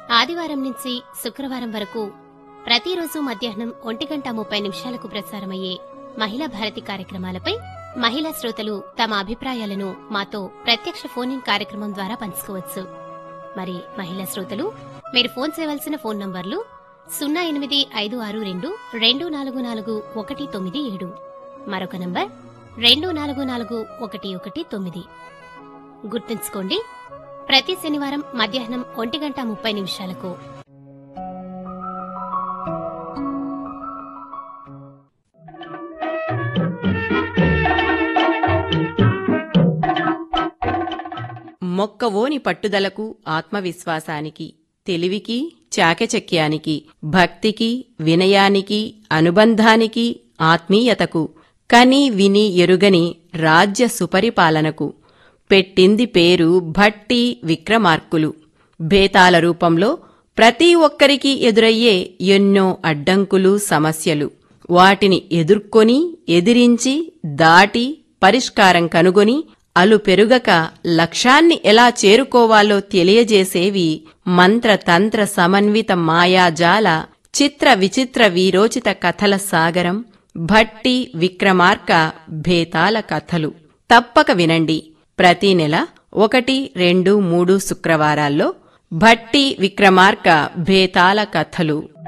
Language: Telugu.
ఆదివారం నుంచి శుక్రవారం వరకు ప్రతిరోజు మధ్యాహ్నం ఒంటి గంట ముప్పై నిమిషాలకు ప్రసారమయ్యే మహిళా భారతి కార్యక్రమాలపై మహిళా శ్రోతలు తమ అభిప్రాయాలను మాతో ప్రత్యక్ష ఫోన్ ఇన్ కార్యక్రమం ద్వారా పంచుకోవచ్చు మరి మహిళా శ్రోతలు మీరు ఫోన్ చేయవలసిన ఫోన్ నంబర్లు సున్నా ఎనిమిది ఐదు ఆరు రెండు రెండు నాలుగు నాలుగు ఒకటి తొమ్మిది ఏడు మరొక నంబర్ రెండు నాలుగు నాలుగు ఒకటి ఒకటి తొమ్మిది గుర్తుంచుకోండి ప్రతి శనివారం మధ్యాహ్నం ఒంటి గంట ముప్పై నిమిషాలకు మొక్కవోని పట్టుదలకు ఆత్మవిశ్వాసానికి తెలివికి చాకచక్యానికి భక్తికి వినయానికి అనుబంధానికి ఆత్మీయతకు కని విని ఎరుగని రాజ్య సుపరిపాలనకు పెట్టింది పేరు భట్టి విక్రమార్కులు భేతాల రూపంలో ప్రతి ఒక్కరికి ఎదురయ్యే ఎన్నో అడ్డంకులు సమస్యలు వాటిని ఎదుర్కొని ఎదిరించి దాటి పరిష్కారం కనుగొని అలు పెరుగక లక్ష్యాన్ని ఎలా చేరుకోవాలో తెలియజేసేవి మంత్రతంత్ర సమన్విత మాయాజాల చిత్ర విచిత్ర వీరోచిత కథల సాగరం భట్టి విక్రమార్క భేతాల కథలు తప్పక వినండి ప్రతి నెల ఒకటి రెండు మూడు శుక్రవారాల్లో భట్టి విక్రమార్క భేతాల కథలు